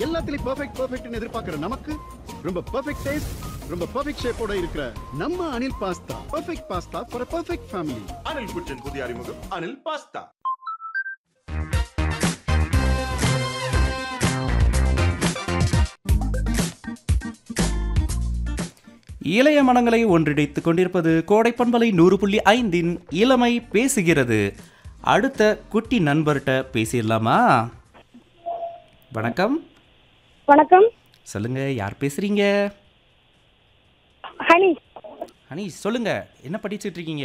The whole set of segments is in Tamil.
எல்லாத்துலயும் பெர்ஃபெக்ட் பெர்ஃபெக்ட்னு எதிர்பார்க்கிற நமக்கு ரொம்ப பெர்ஃபெக்ட் டேஸ்ட் ரொம்ப பெர்ஃபெக்ட் ஷேப்போட இருக்கிற நம்ம Anil pasta perfect pasta for perfect family Anil kitchen புதிய அறிமுகம் அனில் பாஸ்தா இளைய மனங்களை ஒன்றிணைத்துக் கொண்டிருப்பது கோடை பண்பலை நூறு புள்ளி ஐந்தின் இளமை பேசுகிறது அடுத்த குட்டி நண்பர்கிட்ட பேசிடலாமா வணக்கம் வணக்கம் சொல்லுங்க யார் பேசுறீங்க ஹனி ஹனி சொல்லுங்க என்ன படிச்சிட்டு இருக்கீங்க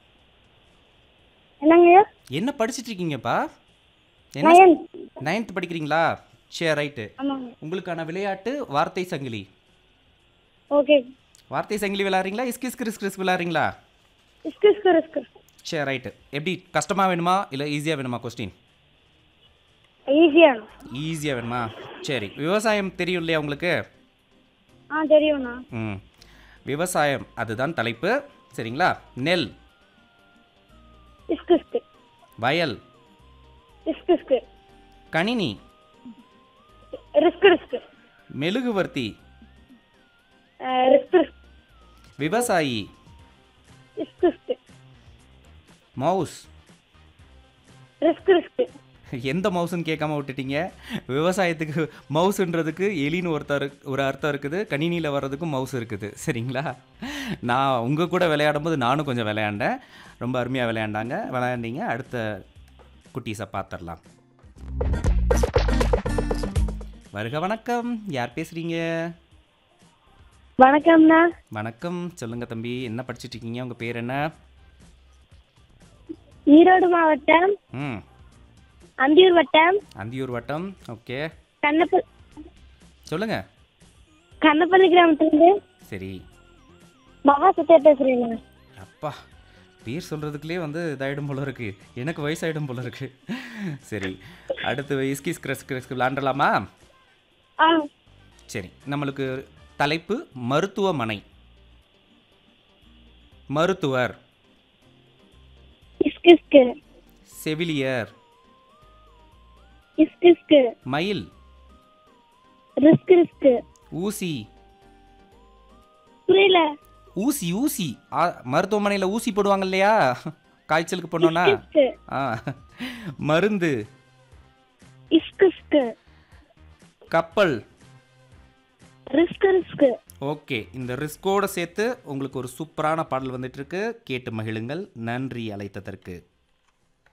என்னங்க என்ன படிச்சிட்டு இருக்கீங்கப்பா என்ன நயன் நைன்த் படிக்கிறீங்களா சரி ரைட்டு ஆமாங்க உங்களுக்கான விளையாட்டு வார்த்தை சங்கிலி ஓகே வார்த்தை சங்கிலி விளையாடுறீங்களா இஸ்கிஸ் கிறிஸ் கிறிஸ் விளையாடுறீங்களா இஸ்கு இஸ்கு இஸ்கு சரி ரைட்டு எப்படி கஷ்டமாக வேணுமா இல்லை ஈஸியாக வேணுமா கொஸ்டின் ஈஸியான ஈஸியாக வேணுமா சரி விவசாயம் தெரியும் இல்லையா உங்களுக்கு ஆ தெரியும்ண்ணா ம் விவசாயம் அதுதான் தலைப்பு சரிங்களா நெல் இஸ்கு இஸ்கு வயல் இஸ்கு இஸ்கு கணினி ரிஸ்கு ரிஸ்கு மெழுகுவர்த்தி ரிஸ்கு ரிஸ்கு விவசாயி இஸ்கு இஸ்கு மவுஸ் ரிஸ்கு ரிஸ்கு எந்த மவுஸ்ன்னு கேட்காம விட்டுட்டீங்க விவசாயத்துக்கு மவுஸ்ன்றதுக்கு எலின்னு ஒருத்தர் ஒரு அர்த்தம் இருக்குது கணினியில் வர்றதுக்கும் மவுஸ் இருக்குது சரிங்களா நான் உங்கள் கூட விளையாடும்போது நானும் கொஞ்சம் விளையாண்டேன் ரொம்ப அருமையாக விளையாண்டாங்க விளையாண்டீங்க அடுத்த குட்டீஸை பார்த்துடலாம் வருக வணக்கம் யார் பேசுகிறீங்க வணக்கம்ண்ணா வணக்கம் சொல்லுங்கள் தம்பி என்ன படிச்சிட்டு இருக்கீங்க உங்கள் பேர் என்ன ஈரோடு மாவட்டம் ம் அந்தியூர் வட்டம் அந்தியூர் வட்டம் ஓகே கண்ணப்ப சொல்லுங்கள் கண்ணப்பள்ளி கிராமத்துலேருந்து சரி மகா சத்யா பேசுகிறேங்க அப்பா பேர் சொல்கிறதுக்குள்ளே வந்து இதாயிடும் போல இருக்கு எனக்கு வயசாயிடும் போல இருக்கு சரி அடுத்து இஸ்கிஸ் கிரஸ் கிரஸ் விளாண்டலாமா ஆ சரி நம்மளுக்கு தலைப்பு மருத்துவமனை மருத்துவர் இஸ்கு இஸ்கு செவிலியர் இஸ்கு இஸ்கு மயில் ரிஸ்கு ரிஸ்கு ஊசி புரியல ஊசி ஊசி ஆ, மருத்துவமனையில் ஊசி போடுவாங்க இல்லையா காய்ச்சலுக்கு போனோன்னா இஸ்கு ஆ மருந்து இஸ்கு இஸ்கு கப்பல் ரிஸ்கு ரிஸ்கு ஓகே இந்த ரிஸ்கோட சேர்த்து உங்களுக்கு ஒரு சூப்பரான பாடல் வந்துட்டு இருக்கு கேட்டு மகிழுங்கள் நன்றி அழைத்ததற்கு